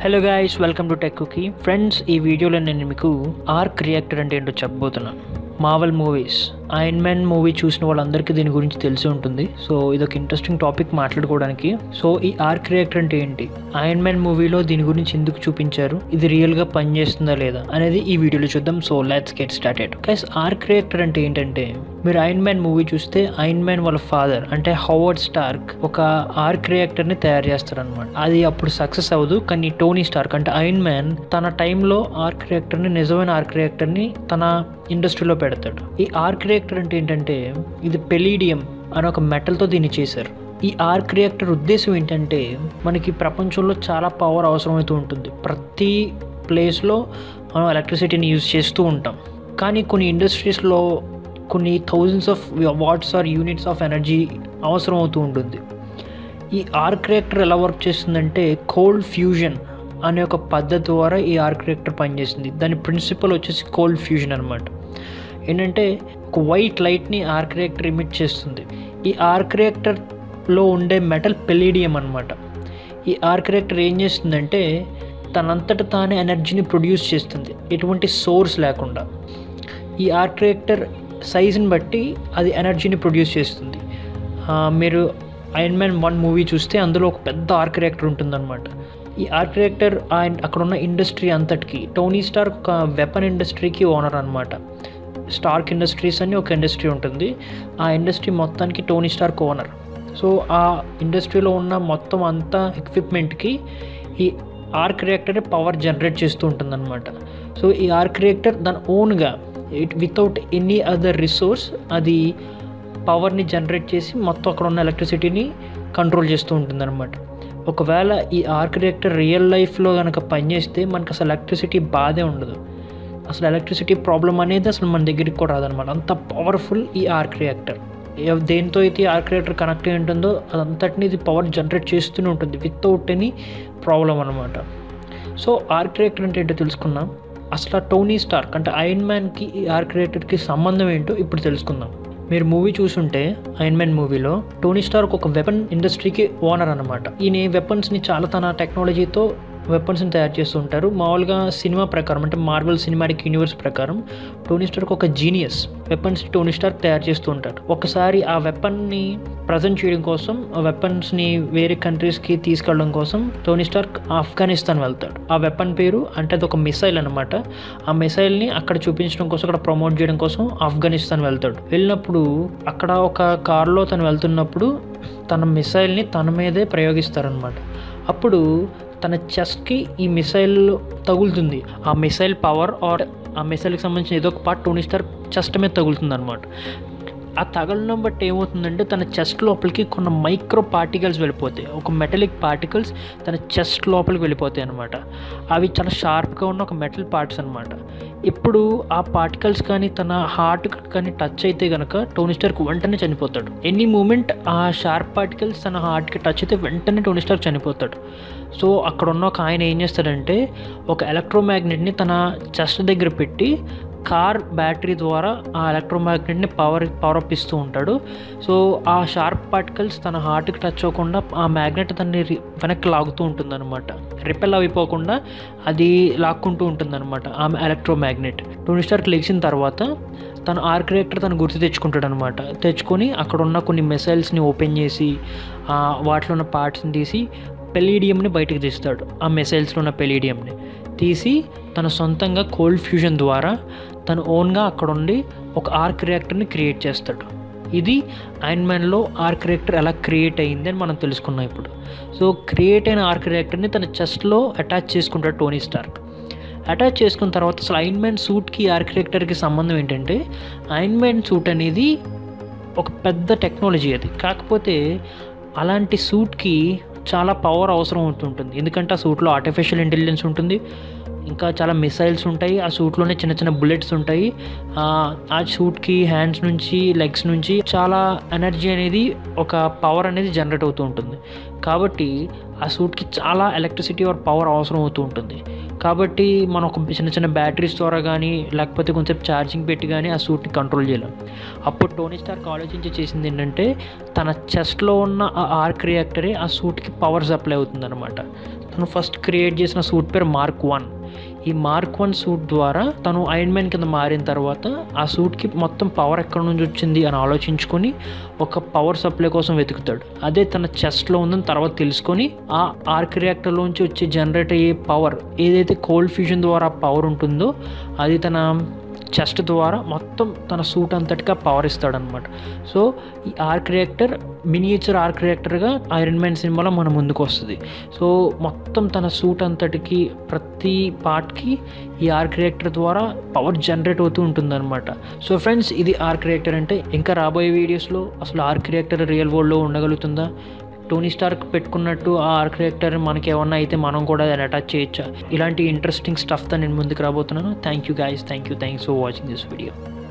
hello guys welcome to tech cookie friends ఈ వీడియోలో నేను మీకు ఆర్క్ రియాక్టర్ అంటే ఏంటో చెప్పబోతున్నాను Marvel movies iron man movie చూసిన వాళ్ళందరికీ దీని గురించి తెలిసి ఉంటుంది సో ఇది ఒక ఇంట్రెస్టింగ్ టాపిక్ మాట్లాడుకోవడానికి సో ఈ ఆర్క్ రియాక్టర్ అంటే ఏంటి ఐరన్ మ్యాన్ మూవీలో దీని గురించి ఎందుకు చూపించారు ఇది రియల్గా పనిచేస్తుందా లేదా అనేది ఈ వీడియోలో చూద్దాం so let's get started guys arc reactor అంటే ఏంటంటే మీరు ఐరన్ మ్యాన్ మూవీ చూస్తే ఐరన్ మ్యాన్ వాళ్ళ ఫాదర్ అంటే హవర్డ్ స్టార్క్ ఒక ఆర్క్ రియాక్టర్ ని తయారు చేస్తారనమాట అది అప్పుడు సక్సెస్ అవ్వదు కానీ టోనీ స్టార్క్ అంటే ఐరన్ మ్యాన్ తన టైంలో ఆర్క్ రియాక్టర్ ని నిజమైన ఆర్క్ రియాక్టర్ ని తన ఇండస్ట్రీలో పెడతాడు ఈ ఆర్క్ రియాక్టర్ అంటే ఏంటంటే ఇది పెలీడియం అని ఒక మెటల్తో దీన్ని చేశారు ఈ ఆర్క్ రియాక్టర్ ఉద్దేశం ఏంటంటే మనకి ప్రపంచంలో చాలా పవర్ అవసరమవుతూ ఉంటుంది ప్రతి ప్లేస్లో మనం ఎలక్ట్రిసిటీని యూజ్ చేస్తూ ఉంటాం కానీ కొన్ని ఇండస్ట్రీస్లో కొన్ని thousands of watts or units of energy అవసరం అవుతూ ఉంటుంది ఈ ఆర్క్ రియాక్టర్ ఎలా వర్క్ చేస్తుందంటే కోల్డ్ ఫ్యూజన్ అనే ఒక పద్ధతి ద్వారా ఈ ఆర్క్ రియాక్టర్ పనిచేస్తుంది దాని ప్రిన్సిపల్ వచ్చేసి కోల్డ్ ఫ్యూజన్ అనమాట ఏంటంటే ఒక వైట్ లైట్ని ఆర్క్ రియాక్టర్ ఇమిట్ చేస్తుంది ఈ ఆర్క్ రియాక్టర్లో ఉండే మెటల్ పెలీడియం అనమాట ఈ ఆర్క్ రియాక్టర్ ఏం చేస్తుందంటే తనంతట తానే ఎనర్జీని ప్రొడ్యూస్ చేస్తుంది ఎటువంటి సోర్స్ లేకుండా ఈ ఆర్క్ రియాక్టర్ సైజుని బట్టి అది ఎనర్జీని ప్రొడ్యూస్ చేస్తుంది ఆ, మీరు ఐరన్ మ్యాన్ వన్ మూవీ చూస్తే అందులో ఒక పెద్ద ఆర్క్ రియాక్టర్ ఉంటుందన్నమాట ఈ ఆర్క్ రియాక్టర్ ఆయన అక్కడ ఉన్న ఇండస్ట్రీ అంతటికి టోనీ స్టార్ ఒక వెపన్ ఇండస్ట్రీకి ఓనర్ అనమాట స్టార్క్ ఇండస్ట్రీస్ అని ఒక ఇండస్ట్రీ ఉంటుంది ఆ ఇండస్ట్రీ మొత్తానికి టోనీ స్టార్క్ ఓనర్ సో ఆ ఇండస్ట్రీలో ఉన్న మొత్తం అంతా ఎక్విప్మెంట్కి ఈ ఆర్క్ రియాక్టర్ పవర్ జనరేట్ చేస్తూ ఉంటుందన్నమాట సో ఈ ఆర్క్ రియాక్టర్ దాని ఓన్గా it without any other resource అది పవర్ని జనరేట్ చేసి మొత్తం అక్కడ ఉన్న ఎలక్ట్రిసిటీని కంట్రోల్ చేస్తూ ఉంటుందన్నమాట ఒకవేళ ఈ ఆర్క్ రియాక్టర్ రియల్ లైఫ్లో కనుక పనిచేస్తే మనకు అసలు ఎలక్ట్రిసిటీ బాధే ఉండదు అసలు ఎలక్ట్రిసిటీ ప్రాబ్లం అనేది అసలు మన దగ్గరికి కూడా రాదనమాట అంత పవర్ఫుల్ ఈ ఆర్క్ రియాక్టర్ ఎవ్- దేంతో అయితే ఈ ఆర్క్ రియాక్టర్ కనెక్ట్ అయి ఉంటుందో అదంతటిని ఇది పవర్ జనరేట్ చేస్తూనే ఉంటుంది వితౌట్ ఎనీ ప్రాబ్లం అనమాట సో ఆర్క్ రియాక్టర్ అంటే ఏంటో తెలుసుకున్నాం అసలు ఆ టోనీ స్టార్క్ అంటే ఐరన్ మ్యాన్కి ఈ ఆర్క్ రియాక్టర్కి సంబంధం ఏంటో ఇప్పుడు తెలుసుకుందాం మీరు మూవీ చూసుంటే ఐరన్ మ్యాన్ మూవీలో టోనీ స్టార్క్ ఒక వెపన్ ఇండస్ట్రీకి ఓనర్ అనమాట ఈయన వెపన్స్ని చాలా తన టెక్నాలజీతో వెపన్స్ని తయారు చేస్తూ ఉంటారు మామూలుగా సినిమా ప్రకారం అంటే మార్వెల్ సినిమాటిక్ యూనివర్స్ ప్రకారం టోనీ స్టార్క్ ఒక జీనియస్ వెపన్స్ టోనీ స్టార్క్ తయారు చేస్తూ ఉంటాడు ఒకసారి ఆ వెపన్ని ప్రజెంట్ చేయడం కోసం ఆ వెపన్స్ని వేరే కంట్రీస్కి తీసుకెళ్ళడం కోసం టోనీ స్టార్క్ ఆఫ్ఘనిస్తాన్ వెళ్తాడు ఆ వెపన్ పేరు అంటే అది ఒక మిసైల్ అనమాట ఆ మిసైల్ని అక్కడ చూపించడం కోసం అక్కడ ప్రమోట్ చేయడం కోసం ఆఫ్ఘనిస్తాన్ వెళ్తాడు వెళ్ళినప్పుడు అక్కడ ఒక కార్లో తను వెళ్తున్నప్పుడు తన మిసైల్ని తన మీదే ప్రయోగిస్తారనమాట అప్పుడు తన చెస్ట్కి ఈ మిసైల్ తగులుతుంది ఆ మిసైల్ పవర్ ఆర్ ఆ మిసైల్కి సంబంధించిన ఏదో ఒక పార్ట్ టోనీ స్టార్ చెస్ట్ మీద తగులుతుంది అనమాట ఆ తగలడం బట్టి ఏమవుతుందంటే తన చెస్ట్ లోపలికి కొన్ని మైక్రో పార్టికల్స్ వెళ్ళిపోతాయి ఒక మెటలిక్ పార్టికల్స్ తన చెస్ట్ లోపలికి వెళ్ళిపోతాయి అనమాట అవి చాలా షార్ప్గా ఉన్న ఒక మెటల్ పార్ట్స్ అనమాట ఇప్పుడు ఆ పార్టికల్స్ కానీ తన హార్ట్ కానీ టచ్ అయితే కనుక టోనీ స్టార్క్ వెంటనే చనిపోతాడు ఎనీ మూమెంట్ ఆ షార్ప్ పార్టికల్స్ తన హార్ట్కి టచ్ అయితే వెంటనే టోనీ స్టార్క్ చనిపోతాడు సో అక్కడ ఉన్న ఒక ఆయన ఏం చేస్తాడంటే ఒక ఎలక్ట్రోమ్యాగ్నెట్ని తన చెస్ట్ దగ్గర పెట్టి కార్ బ్యాటరీ ద్వారా ఆ ఎలక్ట్రోమాగ్నెట్ని పవర్ పవర్ అప్ ఇస్తూ ఉంటాడు సో ఆ షార్ప్ పార్టికల్స్ తన హార్ట్కి టచ్ అవ్వకుండా ఆ మ్యాగ్నెట్ తనని రి- వెనక్కి లాగుతూ ఉంటుందన్నమాట రిపెల్ అయిపోకుండా అది లాక్కుంటూ ఉంటుందన్నమాట ఆ ఎలక్ట్రోమాగ్నెట్ టోనీ స్టార్క్ లెగిసిన తర్వాత తను ఆర్క్ రియాక్టర్ తను గుర్తు తెచ్చుకుంటాడు అనమాట తెచ్చుకొని అక్కడ ఉన్న కొన్ని మిసైల్స్ని ఓపెన్ చేసి ఆ వాటిలో ఉన్న పార్ట్స్ని తీసి పెలీడియంని బయటకు తీస్తాడు ఆ మిసైల్స్లో ఉన్న పెలీడియంని తీసి తన సొంతంగా కోల్డ్ ఫ్యూజన్ ద్వారా తను ఓన్గా అక్కడ ఉండి ఒక ఆర్క్ రియాక్టర్ని క్రియేట్ చేస్తాడు ఇది ఐరన్ మ్యాన్లో ఆర్క్ రియాక్టర్ ఎలా క్రియేట్ అయ్యింది అని మనం తెలుసుకున్నాం ఇప్పుడు సో క్రియేట్ అయిన ఆర్క్ రియాక్టర్ని తన చెస్ట్లో అటాచ్ చేసుకుంటాడు టోనీ స్టార్క్ అటాచ్ చేసుకున్న తర్వాత అసలు ఐరన్ మ్యాన్ సూట్కి ఆర్క్ రియాక్టర్కి సంబంధం ఏంటంటే ఐరన్ మ్యాన్ సూట్ అనేది ఒక పెద్ద టెక్నాలజీ అది కాకపోతే అలాంటి సూట్కి చాలా పవర్ అవసరం అవుతుంటుంది ఎందుకంటే ఆ సూట్లో ఆర్టిఫిషియల్ ఇంటెలిజెన్స్ ఉంటుంది ఇంకా చాలా మిసైల్స్ ఉంటాయి ఆ సూట్లోనే చిన్న చిన్న బుల్లెట్స్ ఉంటాయి ఆ, ఆ సూట్కి హ్యాండ్స్ నుంచి లెగ్స్ నుంచి చాలా ఎనర్జీ అనేది ఒక పవర్ అనేది జనరేట్ అవుతూ ఉంటుంది కాబట్టి ఆ సూట్కి చాలా ఎలక్ట్రిసిటీ ఆర్ పవర్ అవసరం అవుతూ ఉంటుంది కాబట్టి మనం ఒక చిన్న చిన్న బ్యాటరీస్ ద్వారా కానీ లేకపోతే కొంచెం ఛార్జింగ్ పెట్టి కానీ ఆ సూట్ని కంట్రోల్ చేయలేం అప్పుడు టోనీ స్టార్క్ ఆలోచించి చేసింది ఏంటంటే తన చెస్ట్లో ఉన్న ఆ ఆర్క్ రియాక్టరే ఆ సూట్కి పవర్ సప్లై అవుతుంది అనమాట తను ఫస్ట్ క్రియేట్ చేసిన సూట్ పేరు మార్క్ వన్ ఈ మార్క్ వన్ సూట్ ద్వారా తను ఐరన్ మ్యాన్ కింద మారిన తర్వాత ఆ సూట్కి మొత్తం పవర్ ఎక్కడి నుంచి వచ్చింది అని ఆలోచించుకొని ఒక పవర్ సప్లై కోసం వెతుకుతాడు అదే తన చెస్ట్లో ఉందని తర్వాత తెలుసుకొని ఆ ఆర్క్ రియాక్టర్లోంచి వచ్చి జనరేట్ అయ్యే పవర్ ఏదైతే కోల్డ్ ఫ్యూజన్ ద్వారా పవర్ ఉంటుందో అది తన చెస్ట్ ద్వారా మొత్తం తన సూట్ అంతటిగా పవర్ ఇస్తాడనమాట సో ఈ ఆర్క్ రియాక్టర్ మినియేచర్ ఆర్క్ రియాక్టర్గా ఐరన్ మ్యాన్ సినిమాలో మన ముందుకు వస్తుంది సో మొత్తం తన సూట్ అంతటికి ప్రతి పార్ట్కి ఈ ఆర్క్ రియాక్టర్ ద్వారా పవర్ జనరేట్ అవుతూ ఉంటుందన్నమాట సో ఫ్రెండ్స్ ఇది ఆర్క్ రియాక్టర్ అంటే ఇంకా రాబోయే వీడియోస్లో అసలు ఆర్క్ రియాక్టర్ రియల్ వరల్డ్లో ఉండగలుగుతుందా టోనీ స్టార్క్ పెట్టుకున్నట్టు ఆ ఆర్క్ రియాక్టర్ మనకి ఏమన్నా అయితే మనం కూడా దాన్ని అటాచ్ చేయొచ్చా ఇలాంటి ఇంట్రెస్టింగ్ స్టఫ్తో నేను ముందుకు రాబోతున్నాను thank you guys thank you thanks for watching this video